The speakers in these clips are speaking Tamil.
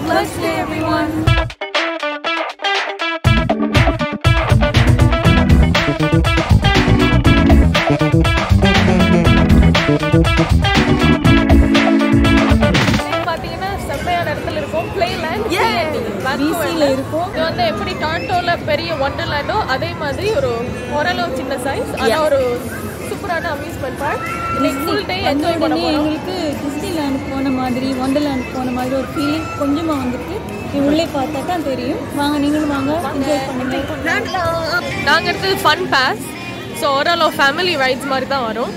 Let's play everyone. பாத்தீங்கன்னா செம்மையான இடத்துல இருக்கும் பிளேலேண்ட் BC-ல இருக்கும். இது வந்து எப்படி டான்டோல பெரிய ஒண்டர்லேண்டோ அதே மாதிரி ஒரு ஓரளவு சின்ன சைஸ் ஆனா ஒரு சூப்பரான அம்யூஸ்மெண்ட் பார்க் இன்னைக்கு ஃபுல் டே என்ஜாய் பண்ண உடனே போறோம் எங்களுக்கு டிஸ்னிலேண்ட் போன மாதிரி ஒண்டர்லேண்ட் போன மாதிரி ஒரு ஃபீலிங் கொஞ்சமாக வந்துருக்கு நீ உள்ளே பார்த்தா தான் தெரியும் வாங்க நீங்களும் வாங்க என்ஜாய் பண்ணுங்க நாங்க எடுத்தது ஃபன் பாஸ் ஸோ ஓரளவு ஃபேமிலி ரைட்ஸ் மாதிரி தான் வரும்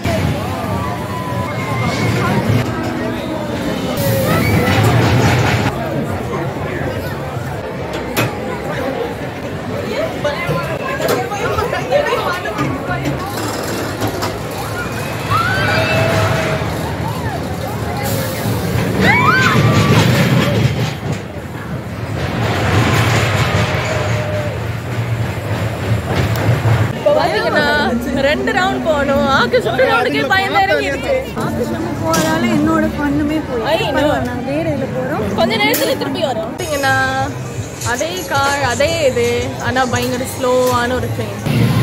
இப்போ பாத்தீங்கன்னா ரெண்டு ரவுண்ட் போகணும் ஆக்கு சுட்டு ரவுண்டுக்கே பயமா இறங்கிடுச்சு நம்ம போகிறதால என்னோட ஃபன்னுமே ஐ, போய் no. நாங்கள் வேறு இதில் போகிறோம் கொஞ்ச நேரத்துல திருப்பி வரும் பாத்தீங்கன்னா அதே கார் அதே இது ஆனா பயங்கர ஸ்லோவான ஒரு ட்ரெயின்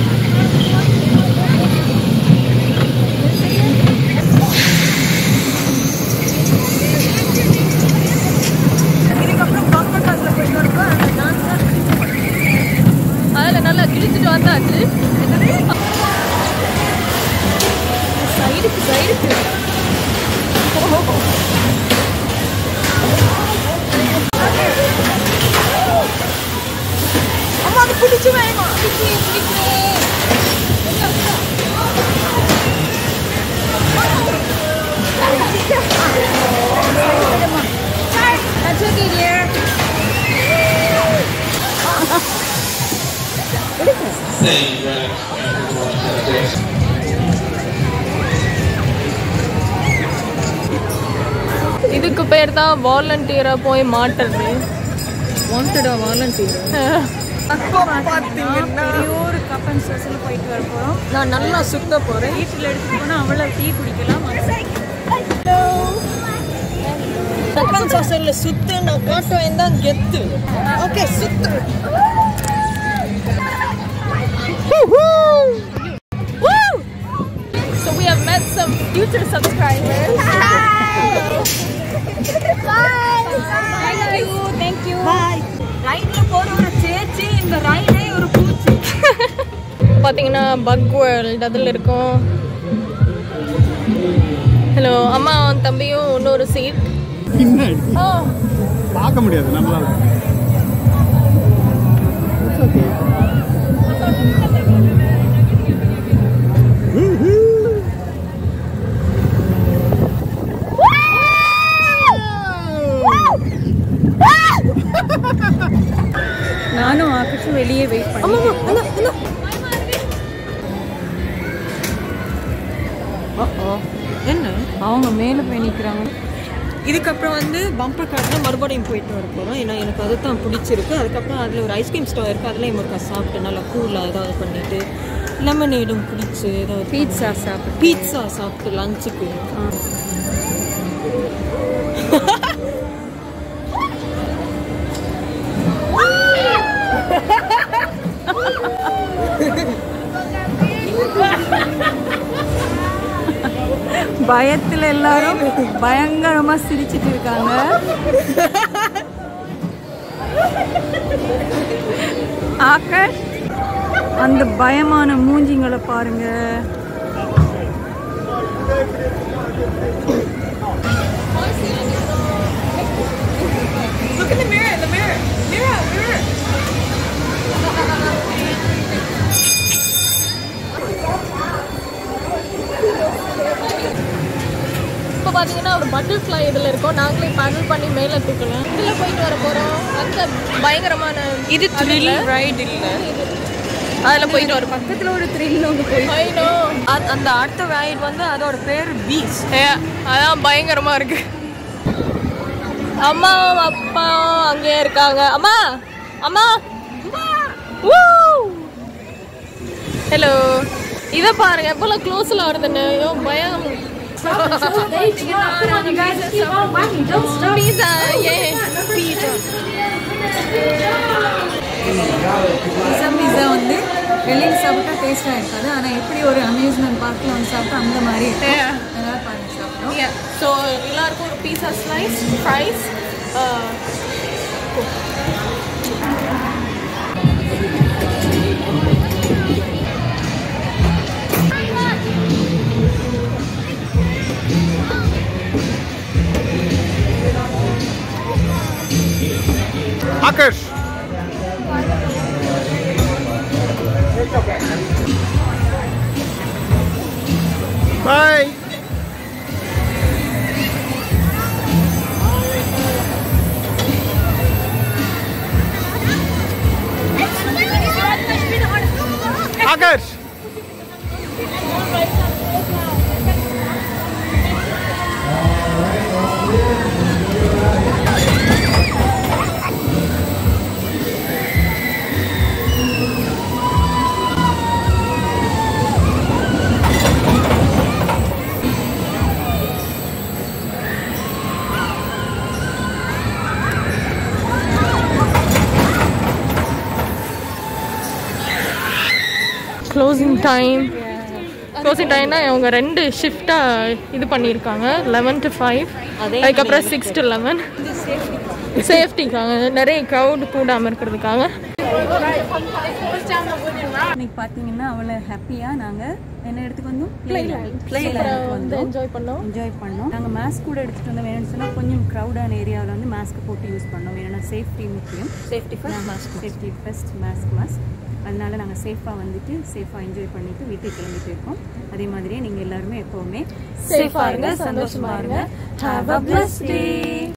அதுல நல்லா கிழிச்சிட்டு வந்தாச்சு சைடுக்கு சைடுக்கு அம்மா அது பிடிச்சு வேணுமா That's okay, dear. இதுக்கு பேர் தான் வாலண்டியரா போய் மாட்டுறது வாண்டடா வாலண்டியர் பெரிய ஒரு கப் அண்ட் சோஸில் போயிட்டு வர போகிறோம் நான் நல்லா சுத்த போறேன் வீட்டில் எடுத்துட்டு போனால் அவ்வளோ டீ குடிக்கலாம் கப்பன் சாசல்ல சுத்து நான் காட்டுவேன் தான் கெத்து ஓகே சுத்து So we have met some future subscribers. Thank you thank you bye ரைடில் போகிற ஒரு சேச்சி இந்த ரைடே ஒரு பூச்சி பார்த்தீங்கன்னா பக் வேர்ல்ட் அதில் இருக்கும் ஹலோ அம்மா தம்பியும் இன்னொரு சீட் பின்னாடி ஓ பார்க்க முடியாது நம்மளால நானும் ஆகாஷும் வெளியே வெயிட் பண்ணேன் என்ன அவங்க மேலே போய் நிற்கிறாங்க இதுக்கப்புறம் வந்து பம்பர் கார்டில் மறுபடியும் போயிட்டு வர போகிறோம் ஏன்னா எனக்கு அது தான் பிடிச்சிருக்கு அதுக்கப்புறம் அதில் ஒரு ஐஸ்கிரீம் ஸ்டோர் இருக்குது அதில் இவருக்கா சாப்பிட்டு நல்லா கூலாக ஏதாவது பண்ணிட்டு லெமனேடும் பிடிச்சி ஏதாவது பீட்சா சாப்பிட்டு பீட்சா சாப்பிட்டு லஞ்சுக்கு பயத்தில் எல்லாரும் பயங்கரமாக சிரிச்சிட்டு இருக்காங்க ஆகாஷ் அந்த பயமான மூஞ்சிங்களை பாருங்க Look in the mirror, in the mirror. Mirror, mirror. இப்போ பார்த்தீங்கன்னா ஒரு பட்டர்ஃப்ளை இதில் இருக்கோம் நாங்களே பேடல் பண்ணி மேலே தூக்கலாம் இதில் போயிட்டு வர போகிறோம் அந்த பயங்கரமான இது த்ரில் ரைடு இல்லை அதில் போயிட்டு வர பக்கத்தில் ஒரு த்ரில் ஒன்று போய் ஐநோ அந்த அடுத்த ரைடு வந்து அதோட பேர் பீச் அதான் பயங்கரமாக இருக்கு அம்மாவும் அப்பாவும் அங்கேயே இருக்காங்க அம்மா அம்மா ஹலோ இதை பாருங்க எவ்வளோ க்ளோஸில் வருதுன்னு ஐயோ பயம் Pizza, yeah. Pizza. பீஸா பீஸா வந்து வெளியில் சாப்பிட்டா டேஸ்ட்டாக இருக்காது ஆனால் எப்படி ஒரு அம்யூஸ்மெண்ட் பார்க்கில் வந்து சாப்பிட்டா அந்த மாதிரி இருக்கும் அதனால பாருங்க சாப்பிட்டோம் ஸோ எல்லாருக்கும் ஒரு பீஸா ஸ்லைஸ் ஃப்ரைஸ் ஆகாஷ் பாய் ஆகாஷ் க்ளோசிங் டைம் க்ளோசிங் டைம்னா அவங்க ரெண்டு ஷிஃப்டாக இது பண்ணியிருக்காங்க லெவன் டு ஃபைவ் அதே அதுக்கப்புறம் சிக்ஸ் டு லெவன் சேஃப்டிக்காக நிறைய க்ரௌட் கூடாமல் இருக்கிறதுக்காக இன்னைக்கு பார்த்தீங்கன்னா அவ்வளோ ஹாப்பியாக நாங்கள் என்ன எடுத்துக்கு வந்தோம் பிளேல வந்து என்ஜாய் பண்ணோம் என்ஜாய் பண்ணோம் நாங்கள் மாஸ்க் கூட எடுத்துகிட்டு வந்தோம் வேணும்னு சொன்னால் கொஞ்சம் க்ரௌடான ஏரியாவில் வந்து மாஸ்க் போட்டு யூஸ் பண்ணோம் வேணும்னா சேஃப்டி முக்கியம் safety first mask safety first mask mask அதனால நாங்கள் சேஃபாக வந்துட்டு சேஃபாக என்ஜாய் பண்ணிட்டு வீட்டுக்கு கிளம்பிட்டு இருக்கோம் அதே மாதிரியே நீங்கள் எல்லாருமே எப்போவுமே Safe ஆ இருங்க, சந்தோஷமா இருங்க. Have a blessed day.